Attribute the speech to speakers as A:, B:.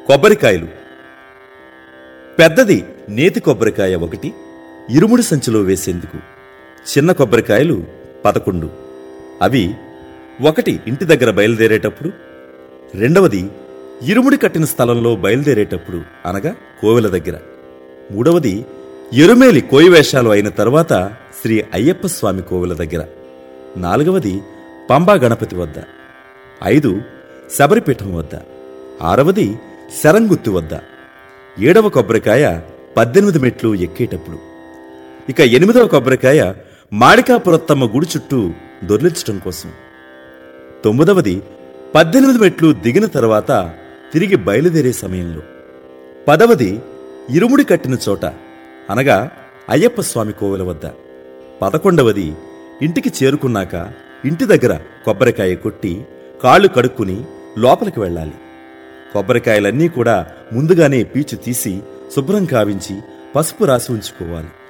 A: కొబ్బరికాయలు పెద్దది నేతి కొబ్బరికాయ ఒకటి ఇరుముడి సంచిలో వేసేందుకు చిన్న కొబ్బరికాయలు పదకొండు అవి ఒకటి ఇంటి దగ్గర బయలుదేరేటప్పుడు రెండవది ఇరుముడి కట్టిన స్థలంలో బయలుదేరేటప్పుడు అనగా కోవెల దగ్గర మూడవది ఎరుమేలి కోయివేషాలు అయిన తరువాత శ్రీ అయ్యప్ప స్వామి కోవెల దగ్గర నాలుగవది పంబా గణపతి వద్ద ఐదు శబరిపీఠం వద్ద ఆరవది శరంగుత్తి వద్ద ఏడవ కొబ్బరికాయ పద్దెనిమిది మెట్లు ఎక్కేటప్పుడు ఇక ఎనిమిదవ కొబ్బరికాయ మాడికాపురత్తమ్మ గుడి చుట్టూ దొర్లించటం కోసం తొమ్మిదవది పద్దెనిమిది మెట్లు దిగిన తర్వాత తిరిగి బయలుదేరే సమయంలో పదవది ఇరుముడి కట్టిన చోట అనగా అయ్యప్ప స్వామి కోవెల వద్ద పదకొండవది ఇంటికి చేరుకున్నాక ఇంటి దగ్గర కొబ్బరికాయ కొట్టి కాళ్ళు కడుక్కుని లోపలికి వెళ్ళాలి కొబ్బరికాయలన్నీ కూడా ముందుగానే పీచు తీసి శుభ్రం కావించి పసుపు రాసి ఉంచుకోవాలి